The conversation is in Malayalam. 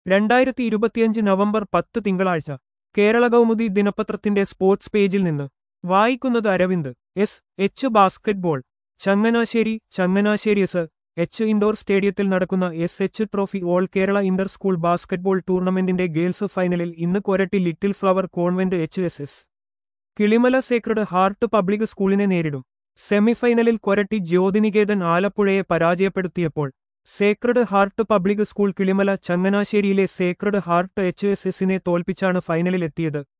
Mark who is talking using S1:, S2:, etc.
S1: രണ്ടായിരത്തി ഇരുപത്തിയഞ്ച് നവംബർ പത്ത് തിങ്കളാഴ്ച കേരള കൗമുദി ദിനപത്രത്തിന്റെ സ്പോർട്സ് പേജിൽ നിന്ന് വായിക്കുന്നത് Aravind S H basketball Changanassery Changanassery S H indoor സ്റ്റേഡിയത്തിൽ നടക്കുന്ന S H trophy all Kerala inter school basketball ടൂർണമെന്റിന്റെ ഗേൾസ് ഫൈനലിൽ ഇന്ന് Koratty little flower convent H S S Kilimala sacred heart public സ്കൂളിനെ നേരിടും സെമിഫൈനലിൽ കൊരട്ടി ജ്യോതിനികേതൻ ആലപ്പുഴയെ പരാജയപ്പെടുത്തിയപ്പോൾ sacred heart public school Kilimala ചങ്ങനാശ്ശേരിയിലെ സേക്രഡ് ഹാർട്ട് എച്ച് എസ് എസിനെ തോൽപ്പിച്ചാണ് ഫൈനലിലെത്തിയത്